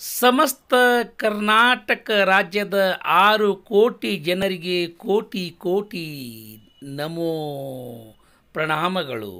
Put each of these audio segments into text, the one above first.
ಸಮಸ್ತ ಕರ್ನಾಟಕ ರಾಜ್ಯದ ಆರು ಕೋಟಿ ಜನರಿಗೆ ಕೋಟಿ ಕೋಟಿ ನಮೋ ಪ್ರಣಾಮಗಳು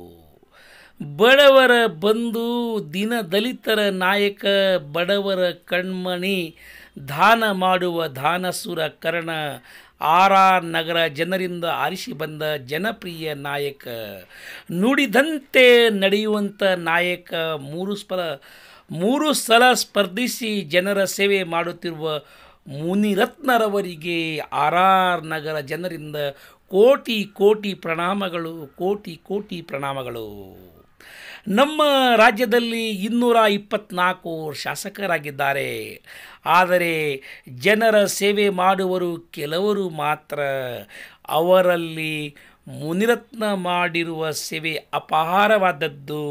ಬಡವರ ಬಂಧು ದೀನದಲಿತರ ನಾಯಕ ಬಡವರ ಕಣ್ಮಣಿ ದಾನ ಮಾಡುವ ದಾನಸುರ ಕರ್ಣ ಆರ್ ಆರ್ ನಗರ ಜನರಿಂದ ಆರಿಸಿ ಬಂದ ಜನಪ್ರಿಯ ನಾಯಕ ನುಡಿದಂತೆ ನಡೆಯುವಂಥ ನಾಯಕ ಮೂರು ಸ್ಪರ ಮೂರು ಸಲ ಸ್ಪರ್ಧಿಸಿ ಜನರ ಸೇವೆ ಮಾಡುತ್ತಿರುವ ಮುನಿರತ್ನರವರಿಗೆ ಆರ್ ಆರ್ ನಗರ ಜನರಿಂದ ಕೋಟಿ ಕೋಟಿ ಪ್ರಣಾಮಗಳು ಕೋಟಿ ಕೋಟಿ ಪ್ರಣಾಮಗಳು ನಮ್ಮ ರಾಜ್ಯದಲ್ಲಿ ಇನ್ನೂರ ಇಪ್ಪತ್ನಾಲ್ಕು ಶಾಸಕರಾಗಿದ್ದಾರೆ ಆದರೆ ಜನರ ಸೇವೆ ಮಾಡುವರು ಕೆಲವರು ಮಾತ್ರ ಅವರಲ್ಲಿ ಮುನಿರತ್ನ ಮಾಡಿರುವ ಸೇವೆ ಅಪಾರವಾದದ್ದು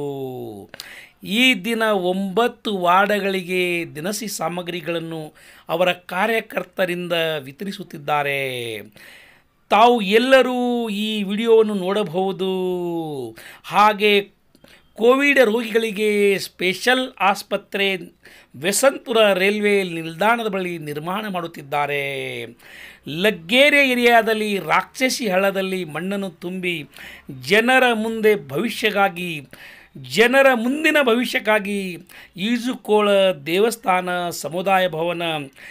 ಈ ದಿನ ಒಂಬತ್ತು ವಾರ್ಡ್ಗಳಿಗೆ ದಿನಸಿ ಸಾಮಗ್ರಿಗಳನ್ನು ಅವರ ಕಾರ್ಯಕರ್ತರಿಂದ ವಿತರಿಸುತ್ತಿದ್ದಾರೆ ತಾವು ಎಲ್ಲರೂ ಈ ವಿಡಿಯೋವನ್ನು ನೋಡಬಹುದು ಹಾಗೆ ಕೋವಿಡ್ ರೋಗಿಗಳಿಗೆ ಸ್ಪೆಷಲ್ ಆಸ್ಪತ್ರೆ ವ್ಯಸಂತಪುರ ರೈಲ್ವೆ ನಿಲ್ದಾಣದ ಬಳಿ ನಿರ್ಮಾಣ ಮಾಡುತ್ತಿದ್ದಾರೆ ಲಗ್ಗೇರೆ ಏರಿಯಾದಲ್ಲಿ ರಾಕ್ಷಸಿ ಹಳ್ಳದಲ್ಲಿ ಮಣ್ಣನ್ನು ತುಂಬಿ ಜನರ ಮುಂದೆ ಭವಿಷ್ಯಕ್ಕಾಗಿ ಜನರ ಮುಂದಿನ ಭವಿಷ್ಯಕ್ಕಾಗಿ ಈಜುಕೋಳ ದೇವಸ್ಥಾನ ಸಮುದಾಯ ಭವನ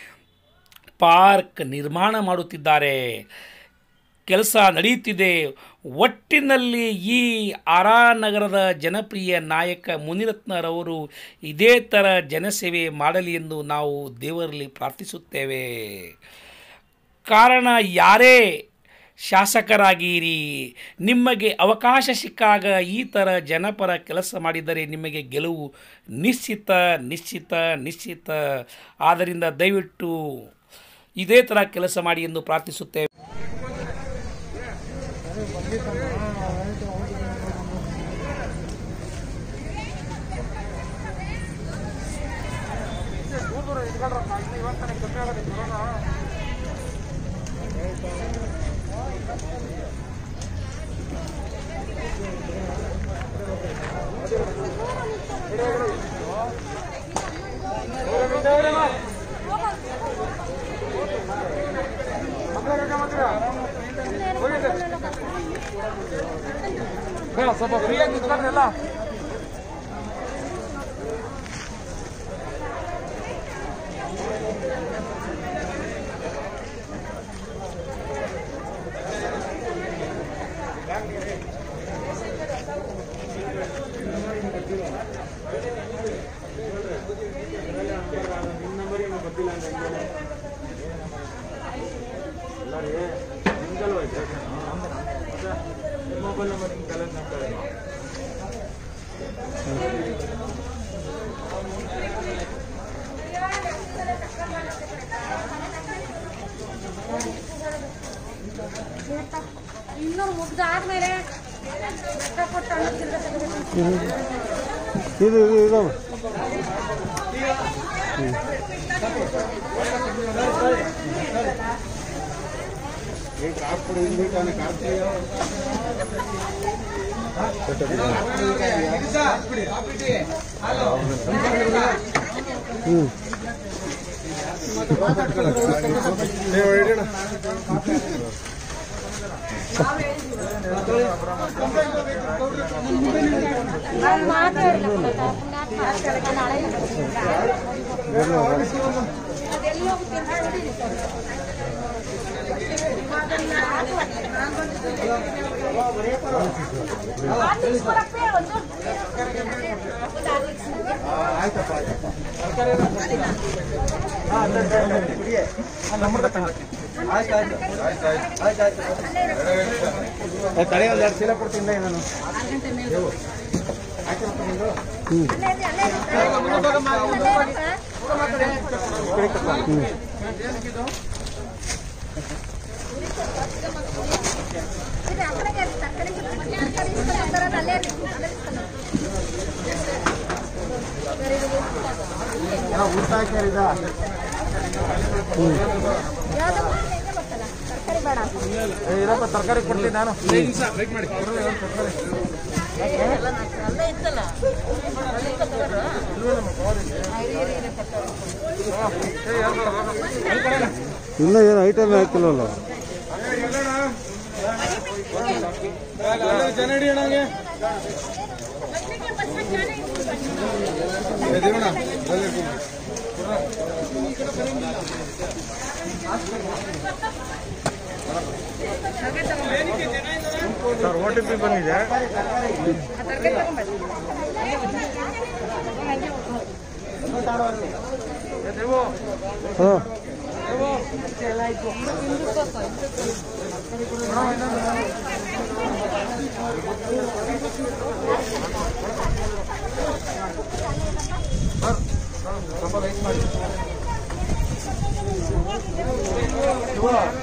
ಪಾರ್ಕ್ ನಿರ್ಮಾಣ ಮಾಡುತ್ತಿದ್ದಾರೆ ಕೆಲಸ ನಡೆಯುತ್ತಿದೆ ಒಟ್ಟಿನಲ್ಲಿ ಈ ಆರಾ ನಗರದ ಜನಪ್ರಿಯ ನಾಯಕ ಮುನಿರತ್ನರವರು ಇದೇ ಥರ ಜನಸೇವೆ ಮಾಡಲಿ ಎಂದು ನಾವು ದೇವರಲ್ಲಿ ಪ್ರಾರ್ಥಿಸುತ್ತೇವೆ ಕಾರಣ ಯಾರೇ ಶಾಸಕರಾಗಿರಿ ನಿಮಗೆ ಅವಕಾಶ ಸಿಕ್ಕಾಗ ಈ ಥರ ಜನಪರ ಕೆಲಸ ಮಾಡಿದರೆ ನಿಮಗೆ ಗೆಲುವು ನಿಶ್ಚಿತ ನಿಶ್ಚಿತ ನಿಶ್ಚಿತ ಆದ್ದರಿಂದ ದಯವಿಟ್ಟು ಇದೇ ಥರ ಕೆಲಸ ಮಾಡಿ ಎಂದು ಪ್ರಾರ್ಥಿಸುತ್ತೇವೆ ಸ್ವಲ್ಪ ಫ್ರೀಯಾಗಿ ನಿಂತ್ಕೊಂಡ್ರಿ ಎಲ್ಲ ಮೊಬೈಲ್ ನಂಬರ್ ಕಲೆಕ್ಟ್ ಮಾಡ್ತಾರೆ ಇನ್ನೂರು ಮುಗ್ದಾದ್ಮೇಲೆ ರೊಕ್ಕ ಕೊಟ್ಟು ಹಣ ತಿರ್ಗಾ ತೆಗಿಬೇಕು. ಇದು ಇದು ಇದಮ್ಮ ಹ್ಞೂ ನಾನು ಮಾತಾಡಿಲ್ಲ ಗೊತ್ತಾ? ಪುಣ್ಯಾತ್ಮ ಮಾತಾಡಿಲ್ಲ, ನಾಳೆ ಅದೆಲ್ಲ ಹೋಗುತ್ತೆ ಹಾರ್ಲಿಕ್ಸ್ ಒಂದು ಒಂದು ಹಾರ್ಲಿಕ್ಸ್ ನನಗೆ. ತಡೆ ಒಂದು ಎರಡು ಚೀಲ ಕೊಡ್ತೀನಿ ನಾನು ಅಲ್ಲೇ ಇದೆ, ಅಲ್ಲೇ ಇದೆ. ಅಲ್ಲೇ ಇರಪ್ಪ. ಇದೆ, ಆ ಕಡೆಗೆ ಇರುತ್ತೆ, ಆ ಕಡೆಗೆ ಇರುತ್ತೆ. ತರಕಾರಿ ಇಸ್ಕೊಂಡು ಬರೋದು ಅಲ್ಲೇ ಇರುತ್ತೆ, ಅಲ್ಲೇ ಇಸ್ಕೊಂಡು. ಊಟ ಹಾಕ್ಯಾರಿದ ಯಾವ್ದೋ ಒಂದು ಹೆಂಗೆ ಗೊತ್ತಲ್ಲ, ತರಕಾರಿ ಬೇಡ ಅಂತ. ಇರಪ್ಪ ತರಕಾರಿ ಕೊಡ್ತೀನಿ ನಾನು ಅಲ್ಲೇ ಇತ್ತಲ್ಲ ಅಲ್ಲೇ ಇತ್ತು ತಗೋರು. ಇರಿ, ಇರಿ, ಇರಿ, ಕೊಡ್ತಾರೆ. ಇನ್ನ ಏನು ಐಟಮ್ ಹಾಕಿಲ್ವಲ್ಲ ಜನ ಹಿಡಿ ಅಣ್ಣಗೆ ಸರ್ ಓ ಟಿ ಪಿ ಬಂದಿದೆ ಏ ದೇವು ಹಾಂ ಸ್ವಲ್ಪ ಲೈಟ್ ಮಾಡಿ